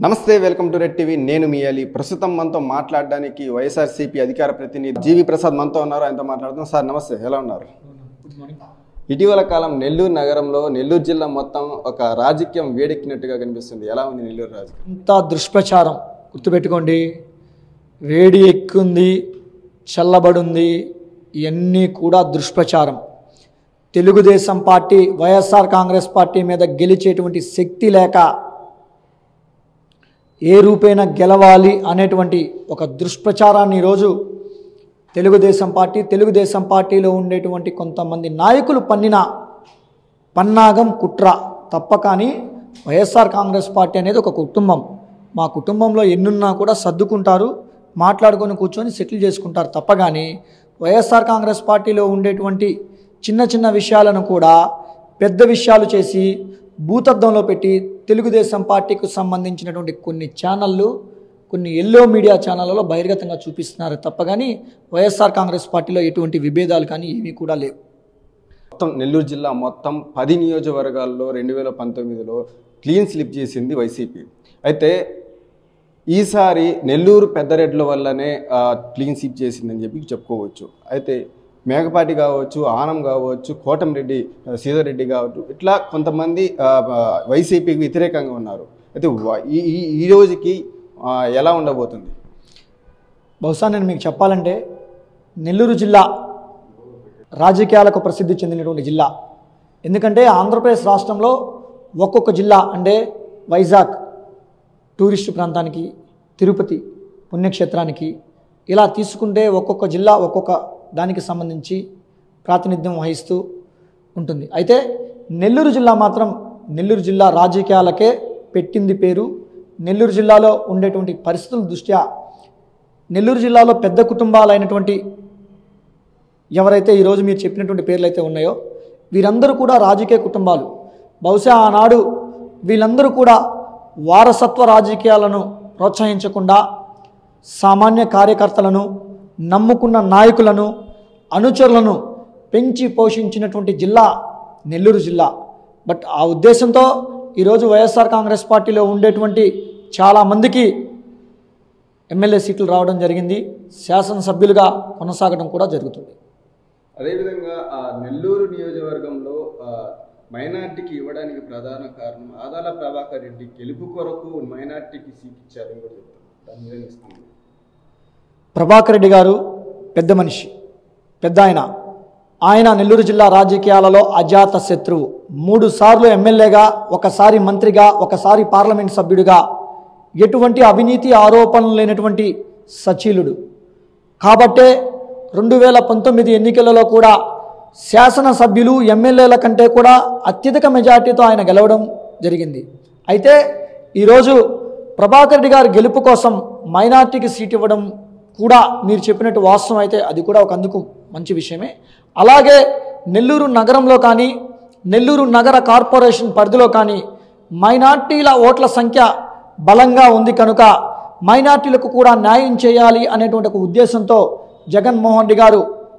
నమస్తే welcome to red TV నేను మీ అలీ ప్రస్తుతం మనతో మాట్లాడడానికి వైఎస్ఆర్సీపీ అధికార ప్రతినిధి జీవి ప్రసాద్ మనతో ఉన్నారు ఆయనతో మాట్లాడుతున్నాం సార్ నమస్తే ఎలా ఉన్నారు ఇటీవల కాలం నెల్లూరు నగరంలో నెల్లూరు జిల్లా మొత్తం ఒక రాజకీయం వేడెక్కినట్టుగా కనిపిస్తుంది ఎలా ఉంది నెల్లూరు రాజకీయం అంతా దుష్ప్రచారం గుర్తుపెట్టుకోండి వేడి ఎక్కుంది చల్లబడుంది ఇవన్నీ కూడా దుష్ప్రచారం Telugu Desam party YSR Congress party మీద గెలిచేటువంటి శక్తి లేక ఏ రూపేణా గెలవాలి అనేటువంటి ఒక దుష్ప్రచారాన్ని ఈరోజు తెలుగుదేశం పార్టీ తెలుగుదేశం పార్టీలో ఉండేటువంటి కొంతమంది నాయకులు పన్నిన పన్నాగం కుట్ర తప్ప కానీ వైఎస్ఆర్ కాంగ్రెస్ పార్టీ అనేది ఒక కుటుంబం మా కుటుంబంలో ఎన్నున్నా కూడా సర్దుకుంటారు మాట్లాడుకొని కూర్చొని సెటిల్ చేసుకుంటారు తప్ప కానీ వైఎస్ఆర్ కాంగ్రెస్ పార్టీలో ఉండేటువంటి చిన్న చిన్న విషయాలను కూడా పెద్ద విషయాలు చేసి భూతద్దంలో పెట్టి తెలుగుదేశం పార్టీకి సంబంధించినటువంటి కొన్ని ఛానళ్ళు కొన్ని ఎల్లో మీడియా ఛానళ్ళలో బహిర్గతంగా చూపిస్తున్నారు తప్ప కానీ వైఎస్ఆర్ కాంగ్రెస్ పార్టీలో ఎటువంటి విభేదాలు కానీ ఏమీ కూడా లేవు మొత్తం నెల్లూరు జిల్లా మొత్తం పది నియోజకవర్గాల్లో రెండు వేల పంతొమ్మిదిలో క్లీన్ స్లిప్ చేసింది వైసీపీ అయితే ఈసారి నెల్లూరు పెద్దరెడ్ల వల్లనే ఆ, క్లీన్ స్లిప్ చేసిందని చెప్పి చెప్పుకోవచ్చు అయితే మేకపాటి కావచ్చు ఆనం కావచ్చు కోటంరెడ్డి ఆ, సీతారెడ్డి రెడ్డి కావచ్చు ఇట్లా కొంతమంది ఆ, ఆ, వైసీపీకి వ్యతిరేకంగా ఉన్నారు అయితే వ- ఈ ఈ- ఈ రోజుకి ఆ, ఎలా ఉండబోతుంది బహుశా నేను మీకు చెప్పాలంటే నెల్లూరు జిల్లా రాజకీయాలకు ప్రసిద్ధి చెందినటువంటి జిల్లా ఎందుకంటే ఆంధ్రప్రదేశ్ రాష్ట్రంలో ఒక్కొక్క జిల్లా అంటే వైజాగ్ టూరిస్టు ప్రాంతానికి తిరుపతి పుణ్యక్షేత్రానికి ఇలా తీసుకుంటే ఒక్కొక్క జిల్లా ఒక్కొక్క దానికి సంబంధించి ప్రాతినిధ్యం వహిస్తూ ఉంటుంది అయితే నెల్లూరు జిల్లా మాత్రం నెల్లూరు జిల్లా రాజకీయాలకే పెట్టింది పేరు నెల్లూరు జిల్లాలో ఉండేటువంటి పరిస్థితుల దృష్ట్యా నెల్లూరు జిల్లాలో పెద్ద కుటుంబాలైనటువంటి ఎవరైతే ఈరోజు మీరు చెప్పినటువంటి పేర్లు అయితే ఉన్నాయో వీరందరూ కూడా రాజకీయ కుటుంబాలు బహుశా ఆనాడు వీళ్ళందరూ కూడా వారసత్వ రాజకీయాలను ప్రోత్సహించకుండా సామాన్య కార్యకర్తలను నమ్ముకున్న నాయకులను అనుచరులను పెంచి పోషించినటువంటి జిల్లా నెల్లూరు జిల్లా బట్ ఆ ఉద్దేశంతో ఈరోజు వైఎస్ఆర్ కాంగ్రెస్ పార్టీలో ఉండేటువంటి చాలామందికి ఎమ్మెల్యే సీట్లు రావడం జరిగింది శాసనసభ్యులుగా కొనసాగడం కూడా జరుగుతుంది అదేవిధంగా ఆ నెల్లూరు నియోజకవర్గంలో ఆ, మైనార్టీకి ఇవ్వడానికి ప్రధాన కారణం ఆదాల ప్రభాకర్ రెడ్డి గెలుపు కొరకు మైనార్టీకి సీట్ ఇచ్చారని కూడా చెప్తారు దాని మీద మీ స్పందన. ప్రభాకర్ రెడ్డి గారు పెద్ద మనిషి పెద్ద ఆయన ఆయన నెల్లూరు జిల్లా రాజకీయాలలో అజాత శత్రువు మూడు సార్లు ఎమ్మెల్యేగా ఒకసారి మంత్రిగా ఒకసారి పార్లమెంట్ సభ్యుడిగా ఎటువంటి అవినీతి ఆరోపణలు లేనటువంటి సచీలుడు కాబట్టే రెండు వేల పంతొమ్మిది ఎన్నికలలో కూడా శాసనసభ్యులు ఎమ్మెల్యేల కంటే కూడా అత్యధిక మెజార్టీతో ఆయన గెలవడం జరిగింది అయితే ఈరోజు ప్రభాకర్ రెడ్డి గారి గెలుపు కోసం మైనార్టీకి సీట్ ఇవ్వడం కూడా మీరు చెప్పినట్టు వాస్తవం అయితే అది కూడా ఒక అందుకు మంచి విషయమే అలాగే నెల్లూరు నగరంలో కానీ నెల్లూరు నగర కార్పొరేషన్ పరిధిలో కానీ మైనార్టీల ఓట్ల సంఖ్య బలంగా ఉంది కనుక మైనార్టీలకు కూడా న్యాయం చేయాలి అనేటువంటి ఒక ఉద్దేశంతో జగన్మోహన్ రెడ్డి గారు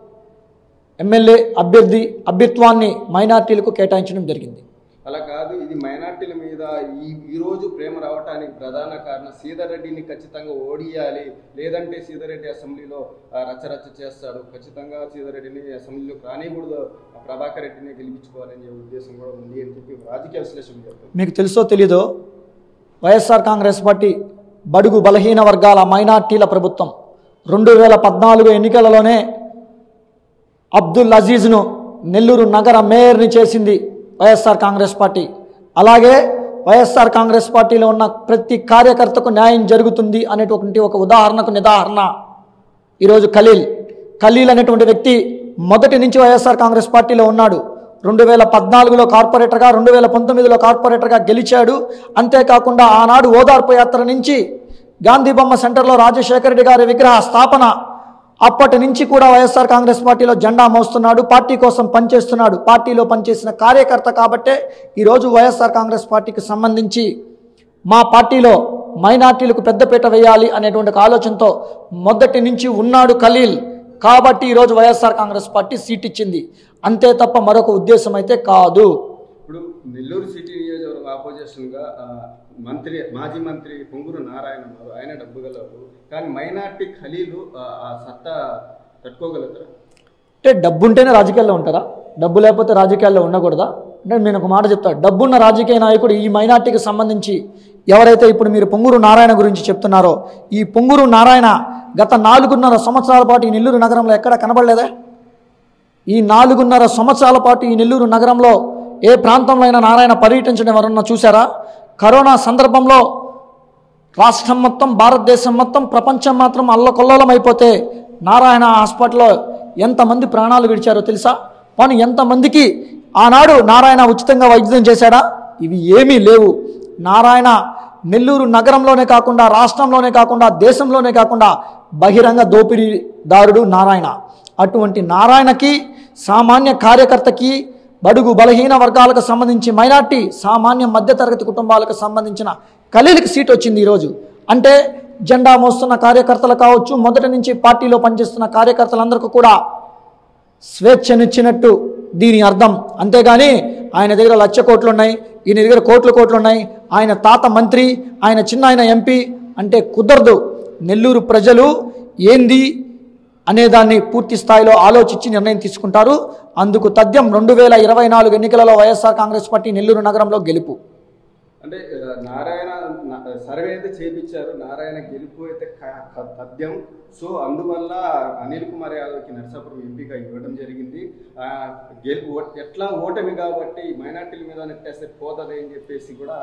ఎమ్మెల్యే అభ్యర్థి అభ్యత్వాన్ని మైనార్టీలకు కేటాయించడం జరిగింది అలా కాదు ఇది మైనార్టీల మీద ఈ ఈ రోజు ప్రేమ రావటానికి ప్రధాన కారణం సీతారెడ్డిని ఖచ్చితంగా ఓడియాలి లేదంటే సీతారెడ్డి అసెంబ్లీలో ఆ, రచ్చరచ్చ చేస్తాడు ఖచ్చితంగా సీతారెడ్డిని అసెంబ్లీలోకి రానికూడదు ఆ ప్రభాకర్ రెడ్డిని గెలిపించుకోవాలనే ఉద్దేశం కూడా ఉంది అని చెప్పి రాజకీయ విశ్లేషణ చెప్తారు మీకు తెలుసో తెలీదో వైఎస్ఆర్ కాంగ్రెస్ పార్టీ బడుగు బలహీన వర్గాల మైనార్టీల ప్రభుత్వం రెండు వేల పద్నాలుగు ఎన్నికలలోనే అబ్దుల్ అజీజ్ను నెల్లూరు నగర మేయర్ని చేసింది వైఎస్ఆర్ కాంగ్రెస్ పార్టీ అలాగే వైఎస్ఆర్ కాంగ్రెస్ పార్టీలో ఉన్న ప్రతి కార్యకర్తకు న్యాయం జరుగుతుంది అనేటువంటి ఒక ఉదాహరణకు నిదాహరణ ఈరోజు ఖలీల్ ఖలీల్ అనేటువంటి వ్యక్తి మొదటి నుంచి వైఎస్ఆర్ కాంగ్రెస్ పార్టీలో ఉన్నాడు రెండు వేల పద్నాలుగులో కార్పొరేటర్గా రెండు వేల పంతొమ్మిదిలో కార్పొరేటర్గా గెలిచాడు అంతేకాకుండా ఆనాడు ఓదార్పు యాత్ర నుంచి గాంధీ బొమ్మ సెంటర్లో రాజశేఖర రెడ్డి గారి విగ్రహ స్థాపన అప్పటి నుంచి కూడా వైఎస్ఆర్ కాంగ్రెస్ పార్టీలో జెండా మోస్తున్నాడు పార్టీ కోసం పనిచేస్తున్నాడు పార్టీలో పనిచేసిన కార్యకర్త కాబట్టే ఈరోజు వైఎస్ఆర్ కాంగ్రెస్ పార్టీకి సంబంధించి మా పార్టీలో మైనార్టీలకు పెద్దపీట వేయాలి అనేటువంటి ఒక ఆలోచనతో మొదటి నుంచి ఉన్నాడు ఖలీల్ కాబట్టి ఈరోజు వైఎస్ఆర్ కాంగ్రెస్ పార్టీ సీట్ ఇచ్చింది అంతే తప్ప మరొక ఉద్దేశం అయితే కాదు ఇప్పుడు నెల్లూరు సిటీ నియోజకవర్గం ఆపోజిషన్గా ఆ, మంత్రి మాజీ మంత్రి పొంగూరు నారాయణ ఉన్నారు ఆయన డబ్బు గలవారు కానీ మైనార్టీ ఖలీలు ఆ, ఆ సత్తా తట్టుకోగలుగుతారు అంటే డబ్బు ఉంటేనే రాజకీయాల్లో ఉంటారా డబ్బు లేకపోతే రాజకీయాల్లో ఉండకూడదా అంటే నేను ఒక మాట చెప్తా డబ్బున్న రాజకీయ నాయకుడు ఈ మైనార్టీకి సంబంధించి ఎవరైతే ఇప్పుడు మీరు పొంగూరు నారాయణ గురించి చెప్తున్నారో ఈ పొంగూరు నారాయణ గత నాలుగున్నర సంవత్సరాల పాటు ఈ నెల్లూరు నగరంలో ఎక్కడ కనబడలేదే ఈ నాలుగున్నర సంవత్సరాల పాటు ఈ నెల్లూరు నగరంలో ఏ ప్రాంతంలో అయినా నారాయణ పర్యటించడం ఎవరన్నా చూసారా కరోనా సందర్భంలో రాష్ట్రం మొత్తం భారతదేశం మొత్తం ప్రపంచం మాత్రం అల్లకొల్లోలం అయిపోతే నారాయణ హాస్పిటల్లో ఎంతమంది ప్రాణాలు విడిచారో తెలుసా పోనీ ఎంతమందికి ఆనాడు నారాయణ ఉచితంగా వైద్యం చేశాడా ఇవి ఏమీ లేవు నారాయణ నెల్లూరు నగరంలోనే కాకుండా రాష్ట్రంలోనే కాకుండా దేశంలోనే కాకుండా బహిరంగ దోపిడీదారుడు నారాయణ అటువంటి నారాయణకి సామాన్య కార్యకర్తకి బడుగు బలహీన వర్గాలకు సంబంధించి మైనార్టీ సామాన్య మధ్యతరగతి కుటుంబాలకు సంబంధించిన ఖలీలకు సీట్ వచ్చింది ఈరోజు అంటే జెండా మోస్తున్న కార్యకర్తలు కావచ్చు మొదటి నుంచి పార్టీలో పనిచేస్తున్న కార్యకర్తలందరికీ కూడా స్వేచ్ఛనిచ్చినట్టు దీని అర్థం అంతేగాని ఆయన దగ్గర లక్ష కోట్లు ఉన్నాయి ఈయన దగ్గర కోట్ల కోట్లు ఉన్నాయి ఆయన తాత మంత్రి ఆయన చిన్న ఆయన ఎంపీ అంటే కుదరదు నెల్లూరు ప్రజలు ఏంది అనేదాన్ని పూర్తి స్థాయిలో ఆలోచించి నిర్ణయం తీసుకుంటారు అందుకు తథ్యం రెండు వేల ఇరవై నాలుగు ఎన్నికలలో వైఎస్ఆర్ కాంగ్రెస్ పార్టీ నెల్లూరు నగరంలో గెలుపు అంటే ఆ, నారాయణ నా- సర్వే అయితే చేపించారు నారాయణ గెలుపు అయితే క- క- తథ్యం సో అందువల్ల అనిల్ కుమార్ యాదవ్కి నర్సాపురం ఎంపీగా ఇవ్వడం జరిగింది ఆ, గెలుపు ఓ- ఎట్లా ఓటమి కాబట్టి మైనార్టీల మీద నెట్టేస్తే పోతుంది అని చెప్పేసి కూడా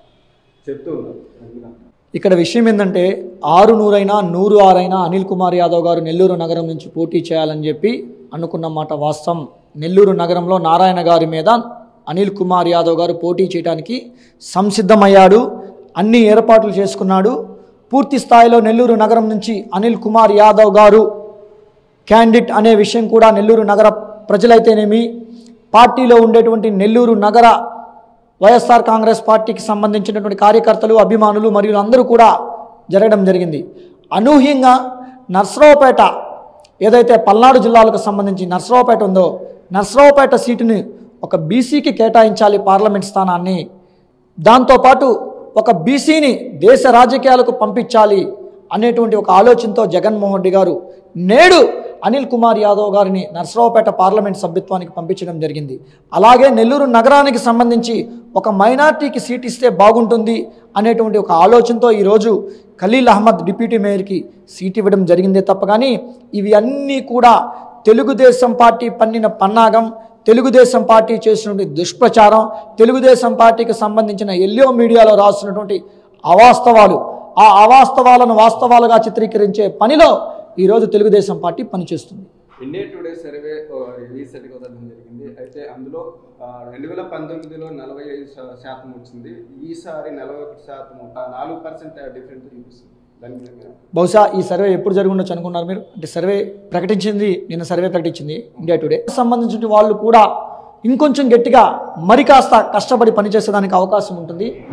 చెప్తూ ఉన్నారు అందుకని. ఇక్కడ విషయం ఏంటంటే ఆరు నూరైనా నూరు ఆరైనా అనిల్ కుమార్ యాదవ్ గారు నెల్లూరు నగరం నుంచి పోటీ చేయాలని చెప్పి అనుకున్న మాట వాస్తవం నెల్లూరు నగరంలో నారాయణ గారి మీద అనిల్ కుమార్ యాదవ్ గారు పోటీ చేయడానికి సంసిద్ధమయ్యాడు అన్ని ఏర్పాట్లు చేసుకున్నాడు పూర్తి స్థాయిలో నెల్లూరు నగరం నుంచి అనిల్ కుమార్ యాదవ్ గారు క్యాండిడేట్ అనే విషయం కూడా నెల్లూరు నగర ప్రజలైతేనేమి పార్టీలో ఉండేటువంటి నెల్లూరు నగర వైఎస్ఆర్ కాంగ్రెస్ పార్టీకి సంబంధించినటువంటి కార్యకర్తలు అభిమానులు మరియు అందరూ కూడా జరగడం జరిగింది అనూహ్యంగా నర్సరావుపేట ఏదైతే పల్నాడు జిల్లాలకు సంబంధించి నర్సరావుపేట ఉందో నర్సరావుపేట సీటుని ఒక బీసీకి కేటాయించాలి పార్లమెంట్ స్థానాన్ని దాంతోపాటు ఒక బీసీని దేశ రాజకీయాలకు పంపించాలి అనేటువంటి ఒక ఆలోచనతో జగన్మోహన్ రెడ్డి గారు నేడు అనిల్ కుమార్ యాదవ్ గారిని నర్సరావుపేట పార్లమెంట్ సభ్యత్వానికి పంపించడం జరిగింది అలాగే నెల్లూరు నగరానికి సంబంధించి ఒక మైనార్టీకి సీట్ ఇస్తే బాగుంటుంది అనేటువంటి ఒక ఆలోచనతో ఈరోజు ఖలీల్ అహ్మద్ డిప్యూటీ మేయర్కి సీట్ ఇవ్వడం జరిగిందే తప్ప కానీ ఇవి అన్నీ కూడా తెలుగుదేశం పార్టీ పన్నిన పన్నాగం తెలుగుదేశం పార్టీ చేసినటువంటి దుష్ప్రచారం తెలుగుదేశం పార్టీకి సంబంధించిన ఎల్లో మీడియాలో రాస్తున్నటువంటి అవాస్తవాలు ఆ అవాస్తవాలను వాస్తవాలుగా చిత్రీకరించే పనిలో ఈరోజు తెలుగుదేశం పార్టీ పనిచేస్తుంది ఇండియా టుడే సర్వే రీసెంట్గా వదలడం జరిగింది అయితే అందులో రెండు వేల పంతొమ్మిదిలో నలభై ఐదు శా- శాతం వచ్చింది ఈసారి నలభై ఒకటి శాతం ఆ నాలుగు పర్సెంట్ డిఫరెంట్ చూపిస్తుంది దాని మీద మీరు బహుశా ఈ సర్వే ఎప్పుడు జరుగుండొచ్చు అనుకున్నారు మీరు అంటే సర్వే ప్రకటించింది నిన్న సర్వే ప్రకటించింది ఇండియా టుడే సంబంధించిన వాళ్ళు కూడా ఇంకొంచెం గట్టిగా మరి కాస్త కష్టపడి పనిచేసేదానికి అవకాశం ఉంటుంది